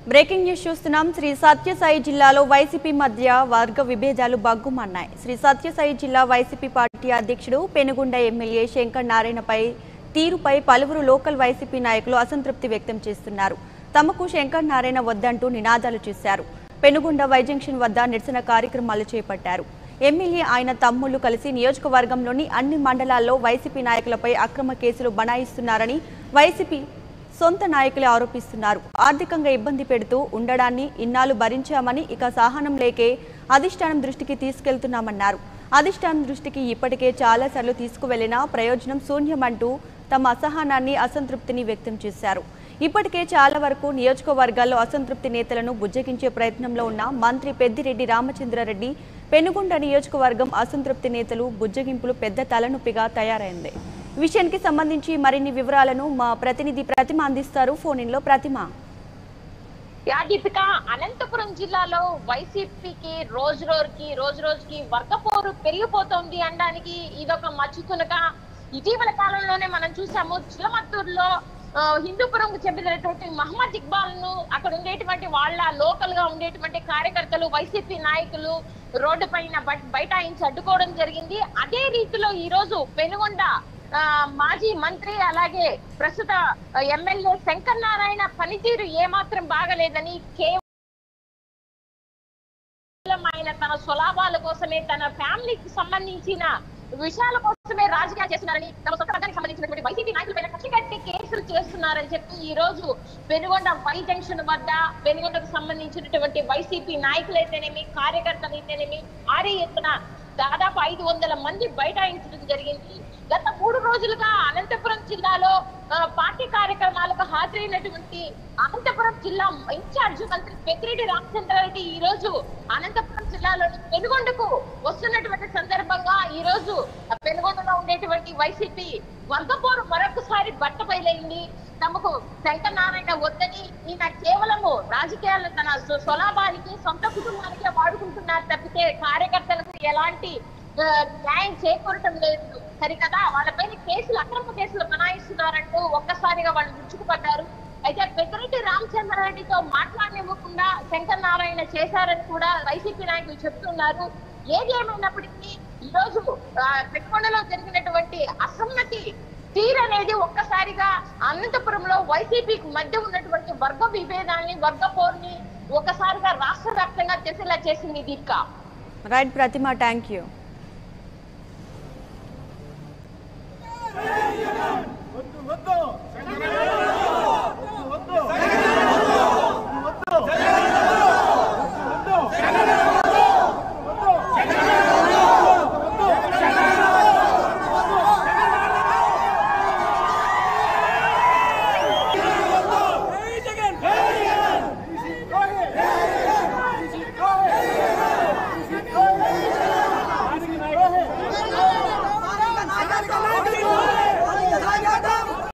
breaking news చూస్తున్నాం శ్రీ సత్యసాయి జిల్లాలో YCP మధ్య వర్గ విభేదాలు బగ్గుమన్నాయి శ్రీ సత్యసాయి జిల్లా వైసీపీ పార్టీ అధ్యక్షుడు పెనుగొండ ఎమ్మెల్యే శంకర్ నారాయణపై తీరుపై పలువురు లోకల్ వైసీపీ నాయకులు అసంతృప్తి వ్యక్తం చేస్తున్నారు తమకు శంకర్ నారాయణ వద్దంటూ నినాదాలు చేశారు పెనుగొండ వై జంక్షన్ వద్ద నిరసన కార్యక్రమాలు చేపట్టారు ఎమ్మెల్యే ఆయన తమ్ముళ్లు కలిసి నియోజకవర్గంలోని అన్ని మండలాల్లో వైసీపీ నాయకులపై అక్రమ కేసులు బనాయిస్తున్నారని వైసీపీ సొంత నాయకులే ఆరోపిస్తున్నారు ఆర్థికంగా ఇబ్బంది పెడుతూ ఉండడాన్ని ఇన్నాళ్ళు భరించామని ఇక సహనం లేకే అధిష్టానం దృష్టికి తీసుకెళ్తున్నామన్నారు అధిష్టానం దృష్టికి ఇప్పటికే చాలాసార్లు తీసుకువెళ్లినా ప్రయోజనం శూన్యమంటూ తమ అసహనాన్ని అసంతృప్తిని వ్యక్తం చేశారు ఇప్పటికే చాలా వరకు నియోజకవర్గాల్లో అసంతృప్తి నేతలను బుజ్జగించే ప్రయత్నంలో ఉన్న మంత్రి పెద్దిరెడ్డి రామచంద్రారెడ్డి పెనుగొండ నియోజకవర్గం అసంతృప్తి నేతలు బుజ్జగింపులు పెద్ద తలనొప్పిగా తయారైంది ఈ విషయానికి సంబంధించి మరిన్ని వివరాలను మా ప్రతినిధి ప్రతిమ అందిస్తారు ఫోన్ ఇన్లో ప్రతిమ యా దీపిక అనంతపురం జిల్లాలో వైసీపీకి రోజు రోజుకి రోజు రోజుకి వర్గపోరు పెరిగిపోతోంది అనడానికి ఇదొక మచ్చుతునక ఇటీవల కాలంలోనే మనం చూసాము చిలమత్తూరులో ఆ, హిందూపురం చెందినటువంటి మహమ్మద్ ఇక్బాల్ ను అక్కడ ఉండేటువంటి వాళ్ళ లోకల్ గా ఉండేటువంటి కార్యకర్తలు వైసీపీ నాయకులు రోడ్డు పైన బ- బైఠాయించి అడ్డుకోవడం జరిగింది అదే రీతిలో ఈ రోజు పెనుగొండ ఆ, మాజీ మంత్రి అలాగే ప్రస్తుత ఆ, ఎమ్మెల్యే శంకర్ నారాయణ పనితీరు ఏమాత్రం బాగలేదని కేవలం ఆయన తన స్వలాభాల కోసమే తన ఫ్యామిలీకి సంబంధించిన విషయాల కోసమే రాజకీయాలు చేస్తున్నారని తమ సొంత వర్గానికి సంబంధించినటువంటి వైసీపీ నాయకులపైన కక్ష కట్టి కేసులు చేస్తున్నారని చెప్పి ఈ రోజు పెనుగొండ వై జంక్షన్ వద్ద పెనుగొండకు సంబంధించినటువంటి వైసీపీ నాయకులైతేనేమి కార్యకర్తలు అయితేనేమి భారీ ఎత్తున దాదాపు ఐదు వందల మంది బైఠాయించడం జరిగింది గత మూడు రోజులుగా అనంతపురం జిల్లాలో ఆ, పార్టీ కార్యక్రమాలకు హాజరైనటువంటి అనంతపురం జిల్లా ఇన్ఛార్జ్ మంత్రి పెద్దిరెడ్డి రామచంద్రారెడ్డి ఈ రోజు అనంతపురం జిల్లాలోని పెనుగొండకు వస్తున్నటువంటి సందర్భంగా ఈ రోజు ఆ పెనుగొండలో ఉండేటువంటి వైసీపీ వర్గపోరు మరొకసారి బట్ట బయలైంది తమకు శంకర్ నారాయణ వద్దని ఈయన కేవలము రాజకీయాలను తన స్వ- స్వలాభానికి సొంత కుటుంబానికే వాడుకుంటున్నారు తప్పితే కార్యకర్తలకు ఎలాంటి ఆ, న్యాయం చేకూరటం లేదు సరికదా వాళ్ళపైన కేసులు అక్రమ కేసులు బనాయిస్తున్నారంటూ ఒక్కసారిగా వాళ్ళు విరుచుకుపడ్డారు అయితే పెద్దిరెడ్డి రామచంద్రారెడ్డితో మాట్లాడనివ్వకుండా శంకర్ నారాయణ చేశారని కూడా వైసీపీ నాయకులు చెప్తున్నారు ఏది ఏమైనప్పటికీ ఈ రోజు ఆ, పెట్టుకొండలో జరిగినటువంటి అసమ్మతి తీరనేది ఒక్కసారిగా అనంతపురంలో వైసీపీకి మధ్య ఉన్నటువంటి వర్గ విభేదాన్ని వర్గ పోరుని ఒకసారిగా రాష్ట్ర వ్యాప్తంగా చేసేలా చేసింది Deepika right Pratima thank you